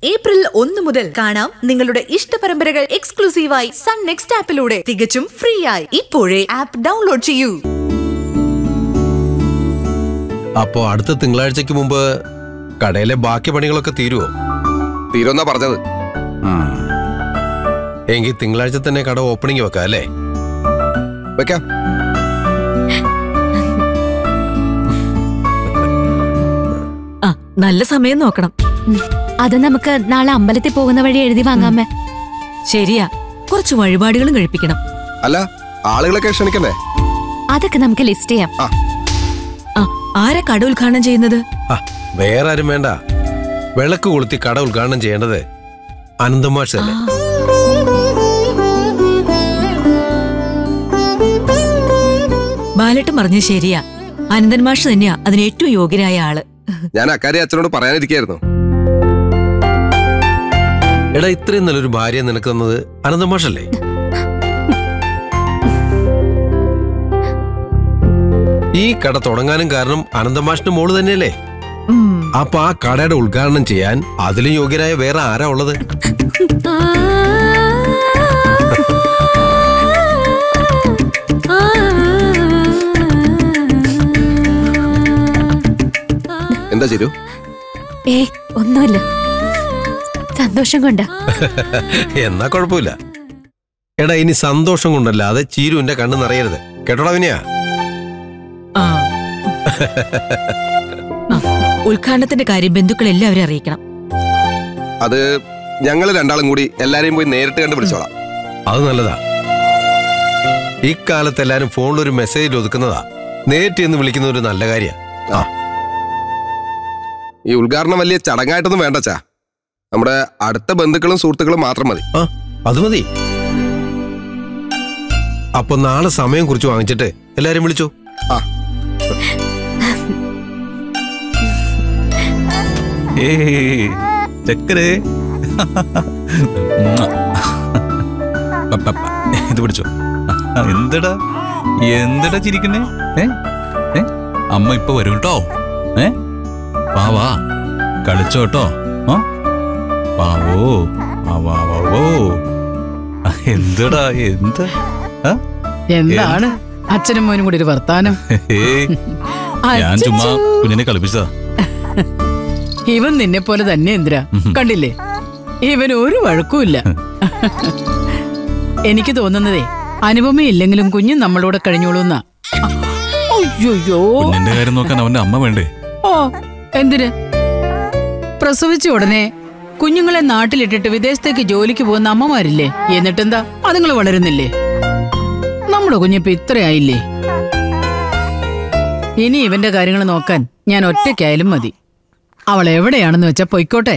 April ഒന്ന് മുതൽ കാണാം നിങ്ങളുടെ ഇഷ്ട പരമ്പരകൾ എക്സ്ക്ലൂസീവായി സൺ നെക്സ്റ്റ് ആപ്പിലൂടെ തികച്ചും ഫ്രീ ആയി ഇപ്പോഴേ ആപ്പ് ഡൗൺലോഡ് ചെയ്യൂ അപ്പോ അടുത്ത തിങ്കളാഴ്ചക്ക് മുമ്പ് കടയിലെ ബാക്കി പണികളൊക്കെ തീരുവോ തീരുമെന്നാ പറഞ്ഞത് എങ്കിൽ തിങ്കളാഴ്ച തന്നെ കട ഓപ്പണിംഗ് വെക്കാം അല്ലേ വെക്കാം ആ നല്ല സമയം നോക്കണം അത് നമുക്ക് നാളെ അമ്പലത്തിൽ പോകുന്ന വഴി എഴുതി വാങ്ങാമേ ശരിയാ കുറച്ച് വഴിപാടുകളും കഴിപ്പിക്കണം അല്ല ആളുകളൊക്കെ ക്ഷണിക്കണ്ടേ അതൊക്കെ നമുക്ക് ലിസ്റ്റ് ചെയ്യാം ആ ആരാ കട ഉദ്ഘാടനം ചെയ്യുന്നത് ആ വേറെ ആരും വേണ്ട വിളക്ക് കൊളുത്തി കട ഉദ്ഘാടനം ചെയ്യേണ്ടത് അനന്തമാഷ് തന്നെ ബാലട്ടും പറഞ്ഞത് ശരിയാ അനന്തൻ മാഷ് തന്നെയാ അതിന് ഏറ്റവും യോഗ്യനായ ആള് ഞാൻ അക്കാര്യം അച്ഛനോട് പറയാനിരിക്കായിരുന്നു എടാ ഇത്രയും നല്ലൊരു ഭാര്യ നിനക്ക് തന്നത് അനന്തമാഷല്ലേ ഈ കട തുടങ്ങാനും കാരണം അനന്തമാഷിന്റെ മോള് തന്നെയല്ലേ ഉം. അപ്പൊ ആ കടയുടെ ഉദ്ഘാടനം ചെയ്യാൻ അതിലും യോഗ്യരായ വേറെ ആരാ ഉള്ളത് എന്താ ചിരു ഏ ഒന്നുമില്ല സന്തോഷം കൊണ്ടാ എന്നാ കുഴപ്പമില്ല എടാ ഇനി സന്തോഷം കൊണ്ടല്ലാതെ ചീരുവിന്റെ കണ്ണ് നിറയരുത് കേട്ടോടാ വിനയാ ആ. ആ, ഉദ്ഘാടനത്തിന്റെ കാര്യം ബന്ധുക്കൾ എല്ലാവരും അറിയിക്കണം അത് ഞങ്ങൾ രണ്ടാളും കൂടി എല്ലാരെയും പോയി നേരിട്ട് കണ്ട് വിളിച്ചോളാം അത് നല്ലതാ ഇക്കാലത്ത് എല്ലാരും ഫോണിൽ ഒരു മെസ്സേജിൽ ഒതുക്കുന്നതാ നേരിട്ട് എന്ന് വിളിക്കുന്ന ഒരു നല്ല കാര്യ ആ ഈ ഉദ്ഘാടനം വലിയ ചടങ്ങായിട്ടൊന്നും വേണ്ട ചാ നമ്മുടെ അടുത്ത ബന്ധുക്കളും സുഹൃത്തുക്കളും മാത്രം മതി ആ അത് മതി അപ്പൊ നാളെ സമയം കുറിച്ച് വാങ്ങിച്ചിട്ട് എല്ലാരും വിളിച്ചു ആ ഏയ് ചക്കരേ ഉമ്മ. പ, പ, പ. ഇത് പിടിച്ചോ എന്തടാ എന്തടാ ചിരിക്കുന്നേ ഏ ഏ അമ്മ ഇപ്പൊ വരും കേട്ടോ ഏ വാ വാ കളിച്ചോ കേട്ടോ ആ വാവോ ആ വാ വാവോ ആ, എന്തടാ എന്ത് ആ? എന്താണ് അച്ഛനും മോനും കൂടി ഒരു വർത്താനം ഏയ്, ഞാൻ ചുമ്മാ കുഞ്ഞിനെ കളിപ്പിച്ചതാ ഇവൻ നിന്നെ പോലെ തന്നെ എന്തിരാ കണ്ടില്ലേ ഇവൻ ഒരു വഴക്കുമില്ല എനിക്ക് തോന്നുന്നതേ അനുപമ ഇല്ലെങ്കിലും കുഞ്ഞും നമ്മളോട് കഴിഞ്ഞോളൂന്നാ അയ്യോയ്യോ കുഞ്ഞിന്റെ കാര്യം നോക്കാൻ അവന്റെ അമ്മ വേണ്ടേ ഓ എന്തിന് പ്രസവിച്ച ഉടനെ കുഞ്ഞുങ്ങളെ നാട്ടിലിട്ടിട്ട് വിദേശത്തേക്ക് ജോലിക്ക് പോകുന്ന അമ്മമാരില്ലേ എന്നിട്ടെന്താ അതുങ്ങൾ വളരുന്നില്ലേ നമ്മുടെ കുഞ്ഞിപ്പോ ഇത്രയായില്ലേ ഇനി ഇവന്റെ കാര്യങ്ങൾ നോക്കാൻ ഞാൻ ഒറ്റയ്ക്കായാലും മതി അവൾ എവിടെയാണെന്ന് വെച്ചാ പൊയ്ക്കോട്ടെ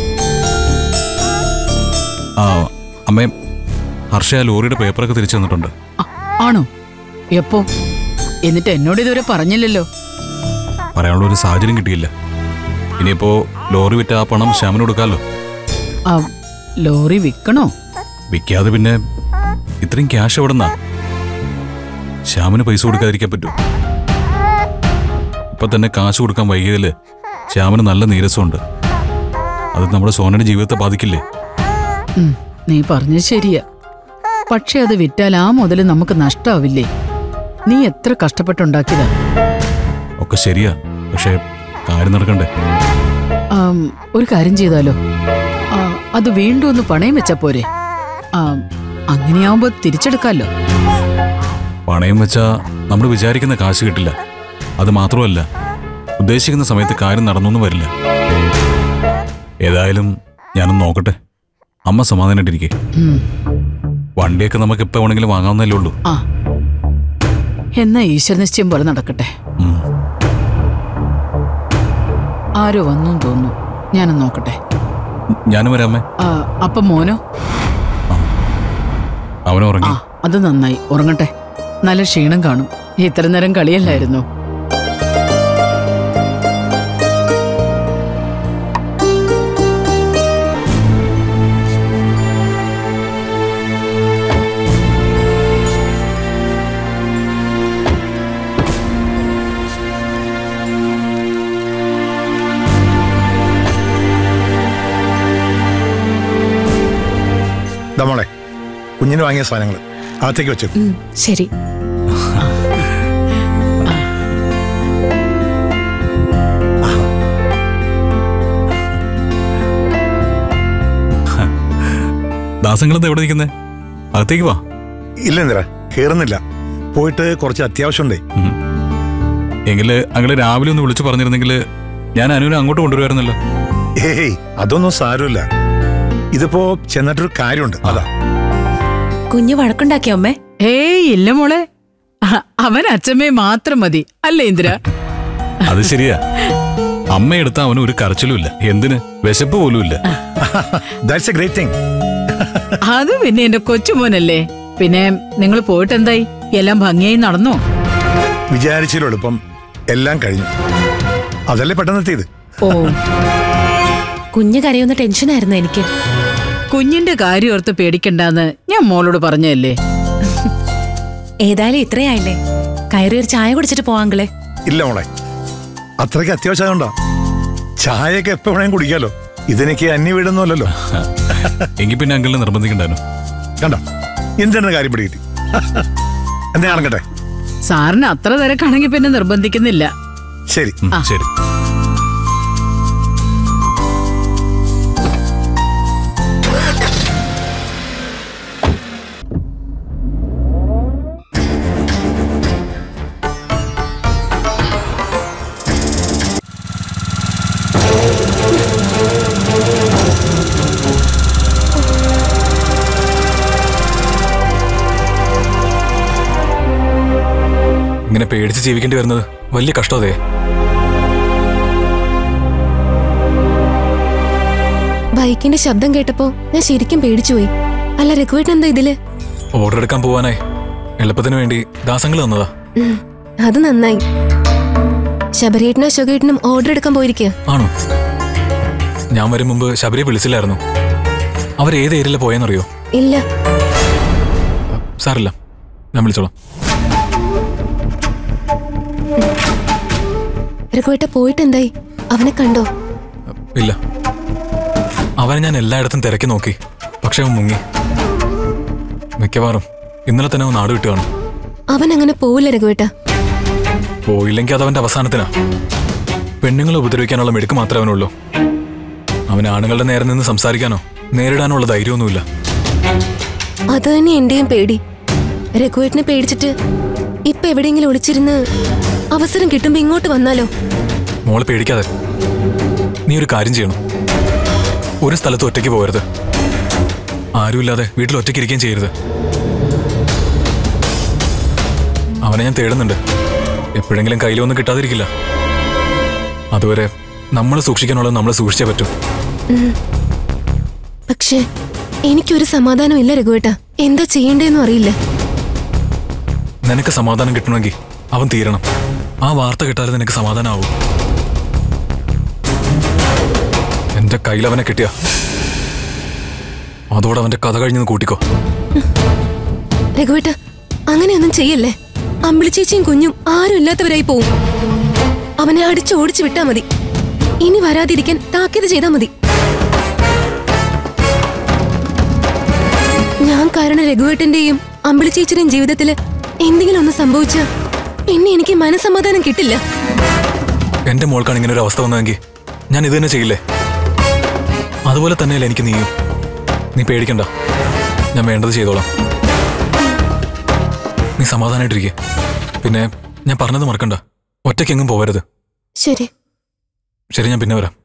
ആ അമ്മേ ഹർഷ ആ ലോറിയുടെ പേപ്പറൊക്കെ തിരിച്ചു തന്നിട്ടുണ്ട് ആ, ആണോ എപ്പോ എന്നിട്ട് എന്നോട് ഇതുവരെ പറഞ്ഞില്ലല്ലോ പറയാനുള്ള ഒരു സാഹചര്യം കിട്ടിയില്ല ഇനിയിപ്പോ ലോറി വിറ്റ ആ പണം ശ്യാമിന് കൊടുക്കാമല്ലോ ആ ലോറി വിൽക്കണോ വിൽക്കാതെ പിന്നെ ഇത്രയും ക്യാഷ് എവിടെന്നാ ശ്യാമിന് പൈസ കൊടുക്കാതിരിക്കാൻ പറ്റൂ ഇപ്പൊ തന്നെ കാശ് കൊടുക്കാൻ വൈകിയതില് ശ്യാമിന് നല്ല നീരസമുണ്ട് അത് നമ്മുടെ സോനയുടെ ജീവിതത്തെ ബാധിക്കില്ലേ ഉം, നീ പറഞ്ഞത് ശരിയാ പക്ഷെ അത് വിറ്റാൽ ആ മുതല് നമുക്ക് നഷ്ടാവില്ലേ നീ എത്ര കഷ്ടപ്പെട്ടുണ്ടാക്കിയതാ ഒക്കെ ശരിയാ പക്ഷെ കാര്യം നടക്കണ്ടേ ആം, ഒരു കാര്യം ചെയ്താലോ ആ, അത് വീണ്ടും ഒന്ന് പണയം വെച്ചാ പോരെ ആം, അങ്ങനെയാവുമ്പോ തിരിച്ചെടുക്കാലോ പണയം വെച്ചാ നമ്മൾ വിചാരിക്കുന്ന കാശ് കിട്ടില്ല അത് മാത്രമല്ല ഉദ്ദേശിക്കുന്ന സമയത്ത് കാര്യം നടന്നൊന്നും വരില്ല ഏതായാലും ഞാനൊന്ന് നോക്കട്ടെ അമ്മ സമാധാനായിട്ടിരിക്കെ ഉം, വണ്ടിയൊക്കെ നമുക്ക് എപ്പോ വേണമെങ്കിലും വാങ്ങാവുന്നല്ലേ ഉള്ളൂ ആ എന്നാ ഈശ്വര നിശ്ചയം പോലെ നടക്കട്ടെ ഉം. ആരോ വന്നു തോന്നുന്നു ഞാനൊന്ന് നോക്കട്ടെ ഞാനും വരാമേ ആ, അപ്പൊ മോനോ അവൻ ആ ഉറങ്ങി അത് നന്നായി ഉറങ്ങട്ടെ നല്ല ക്ഷീണം കാണും ഇത്ര നേരം കളിയല്ലായിരുന്നു ദമോളെ കുഞ്ഞിന് വാങ്ങിയ സാധനങ്ങൾ അകത്തേക്ക് വെച്ചു ഉം, ശരി ദാസങ്ങളെന്താ എവിടെ നിൽക്കുന്നേ അകത്തേക്ക് വാ ഇല്ല ഇന്ദിര കയറുന്നില്ല പോയിട്ട് കുറച്ച് അത്യാവശ്യമുണ്ടേ ഉം. എങ്കില് അങ്ങള് രാവിലെ ഒന്ന് വിളിച്ചു പറഞ്ഞിരുന്നെങ്കിൽ ഞാൻ അനുവിനെ അങ്ങോട്ട് കൊണ്ടുവരുമായിരുന്നല്ലോ ഏയ് അതൊന്നും സാരമില്ല ഇതിപ്പോ ചെന്നിട്ടൊരു കാര്യമുണ്ട് അതാ കുഞ്ഞു വഴക്കുണ്ടാക്കിയോ അമ്മേ ഏയ് ഇല്ല മോളെ അ- അവൻ അച്ഛമ്മേ മാത്രം മതി അല്ലേ ഇന്ദിര അത് ശരിയാ അമ്മ എടുത്ത അവന് ഒരു കരച്ചിലുമില്ല എന്തിന് വിശപ്പ് പോലും ഇല്ല ദാറ്റ്സ് എ ഗ്രേറ്റ് തിങ് അത് പിന്നെ എന്റെ കൊച്ചുമോനല്ലേ പിന്നെ നിങ്ങൾ പോയിട്ട് എന്തായി എല്ലാം ഭംഗിയായി നടന്നോ വിചാരിച്ചാലും എളുപ്പം എല്ലാം കഴിഞ്ഞു അതല്ലേ പെട്ടെന്ന് എത്തിയത് ഓ കുഞ്ഞു കരയുന്ന ടെൻഷനായിരുന്നു എനിക്ക് കുഞ്ഞിന്റെ കാര്യം ഓർത്ത് പേടിക്കണ്ടെന്ന് ഞാൻ മോളോട് പറഞ്ഞല്ലേ ഏതായാലും ഇത്രയായില്ലേ കയറി ഒരു ചായ കുടിച്ചിട്ട് പോവാങ്കളെ ഇല്ല മോളെ അത്രയ്ക്ക് അത്യാവശ്യമുണ്ടോ ചായയൊക്കെ എപ്പോ വേണേലും കുടിക്കാലോ ഇതെനിക്ക് അന്യ വീടൊന്നുമല്ലല്ലോ എങ്കിൽ പിന്നെ അങ്കിളിനെ നിർബന്ധിക്കണ്ടായിരുന്നു കണ്ടോ എന്താണ് കാര്യം പിടികിട്ടി എന്താ ഇറങ്ങട്ടെ സാറിന് അത്ര തിരക്കാണെങ്കിൽ പിന്നെ നിർബന്ധിക്കുന്നില്ല ശരി ഉം, ശരി ഇങ്ങനെ പേടിച്ച് ജീവിക്കേണ്ടി വരുന്നത് വലിയ കഷ്ടതേ ബൈക്കിന്റെ ശബ്ദം കേട്ടപ്പോ ഞാൻ ശരിക്കും പേടിച്ചുപോയി അല്ല രഘുവേട്ടൻ എന്താ ഇതില് ഓർഡർ എടുക്കാൻ പോവാനായി എളുപ്പത്തിന് വേണ്ടി ദാസങ്ങൾ തന്നതാ ഉം, അത് നന്നായി ശബരിയേട്ടനും അശോകേട്ടനും ഓർഡർ എടുക്കാൻ പോയിരിക്കുക ആണോ ഞാൻ വരും മുമ്പ് ശബരിയെ വിളിച്ചില്ലായിരുന്നു അവർ ഏത് ഏരിയയിലെ പോയെന്നറിയോ ഇല്ല സാറില്ല ഞാൻ വിളിച്ചോളാം രഘുവേട്ട പോയിട്ട് എന്തായി അവനെ കണ്ടോ ഇല്ല അവനെ ഞാൻ എല്ലായിടത്തും തിരക്കി നോക്കി പക്ഷെ അവൻ മുങ്ങി മിക്കവാറും ഇന്നലെ തന്നെ അവൻ നാട് വിട്ടു കാണും അവൻ അങ്ങനെ പോവില്ല രഘുവേട്ട പോയില്ലെങ്കിൽ അത് അവന്റെ അവസാനത്തിനാ പെണ്ണുങ്ങളെ ഉപദ്രവിക്കാനുള്ള മെടുക്ക് മാത്രമേ അവനുള്ളൂ അവന് ആണുങ്ങളുടെ നേരെ നിന്ന് സംസാരിക്കാനോ നേരിടാനുള്ള ധൈര്യമൊന്നുമില്ല അത് തന്നെ എന്റെയും പേടി രഘുവേട്ടനെ പേടിച്ചിട്ട് ഇപ്പൊ എവിടെയെങ്കിലും ഒളിച്ചിരുന്ന് അവസരം കിട്ടുമ്പോ ഇങ്ങോട്ട് വന്നാലോ മോളെ പേടിക്കാതെ നീ ഒരു കാര്യം ചെയ്യണം ഒരു സ്ഥലത്ത് ഒറ്റയ്ക്ക് പോകരുത് ആരുമില്ലാതെ വീട്ടിൽ ഒറ്റയ്ക്ക് ഇരിക്കുകയും ചെയ്യരുത് അവനെ ഞാൻ തേടുന്നുണ്ട് എപ്പോഴെങ്കിലും കയ്യിലൊന്നും കിട്ടാതിരിക്കില്ല അതുവരെ നമ്മൾ സൂക്ഷിക്കാനുള്ളത് നമ്മൾ സൂക്ഷിച്ചേ പറ്റൂ പക്ഷേ എനിക്കൊരു സമാധാനം ഇല്ല രഘുവേട്ട എന്താ ചെയ്യേണ്ടതെന്നും അറിയില്ല നിനക്ക് സമാധാനം കിട്ടണമെങ്കിൽ അവൻ തീരണം ആ വാർത്ത കിട്ടാതെ നിനക്ക് സമാധാനമാവൂ എന്റെ കയ്യിൽ അവനെ കിട്ടിയ അതോടെ അവന്റെ കഥ കഴിഞ്ഞെന്ന് കൂട്ടിക്കോ രഘുവേട്ട അങ്ങനെയൊന്നും ചെയ്യല്ലേ അമ്പിളിച്ചേച്ചിയും കുഞ്ഞും ആരും ഇല്ലാത്തവരായി പോവും അവനെ അടിച്ചോടിച്ചു വിട്ടാ മതി ഇനി വരാതിരിക്കാൻ താക്കീത് ചെയ്താ മതി ഞാൻ കാരണം രഘുവേട്ടന്റെയും അമ്പിളിച്ചേച്ചിയുടെയും ജീവിതത്തില് എന്തെങ്കിലും ഒന്ന് സംഭവിച്ച പിന്നെ എനിക്ക് മനസമാധാനം കിട്ടില്ല എന്റെ മോൾക്കാണ് ഇങ്ങനെ ഒരു അവസ്ഥ വന്നതെങ്കിൽ ഞാൻ ഇത് തന്നെ ചെയ്യില്ലേ അതുപോലെ തന്നെയല്ലേ എനിക്ക് നീയും നീ പേടിക്കണ്ട ഞാൻ വേണ്ടത് ചെയ്തോളാം നീ സമാധാനായിട്ടിരിക്കെ പിന്നെ ഞാൻ പറഞ്ഞത് മറക്കണ്ട ഒറ്റയ്ക്കെങ്ങും പോവരുത് ശരി ശരി ഞാൻ പിന്നെ വരാം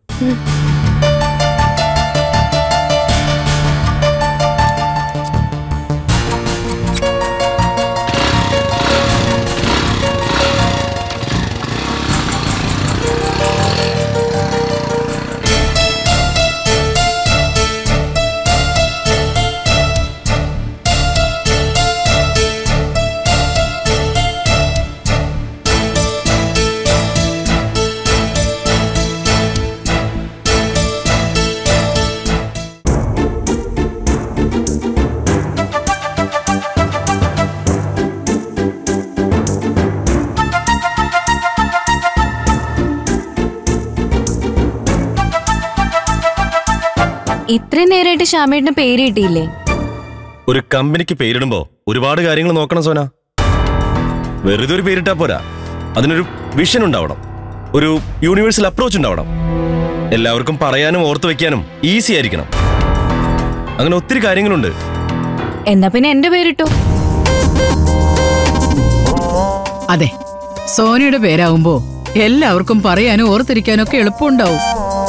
ഇത്രയും നേരമായിട്ട് ശ്യാമേട്ടന് പേര് കിട്ടിയില്ലേ ഒരു കമ്പനിക്ക് പേരിടുമ്പോ ഒരുപാട് കാര്യങ്ങൾ നോക്കണം സോന വെറുതെ ഒരു പേരിട്ടാ പോരാ അതിനൊരു വിഷൻ ഉണ്ടാവണം ഒരു യൂണിവേഴ്സൽ അപ്രോച്ച് ഉണ്ടാവണം എല്ലാവർക്കും പറയാനും ഓർത്തു വെക്കാനും ഈസി ആയിരിക്കണം അങ്ങനെ ഒത്തിരി കാര്യങ്ങളുണ്ട് എന്നാ പിന്നെ എന്റെ പേരിട്ടോ അതെ സോനയുടെ പേരാവുമ്പോ എല്ലാവർക്കും പറയാനും ഓർത്തിരിക്കാനും ഒക്കെ എളുപ്പമുണ്ടാവും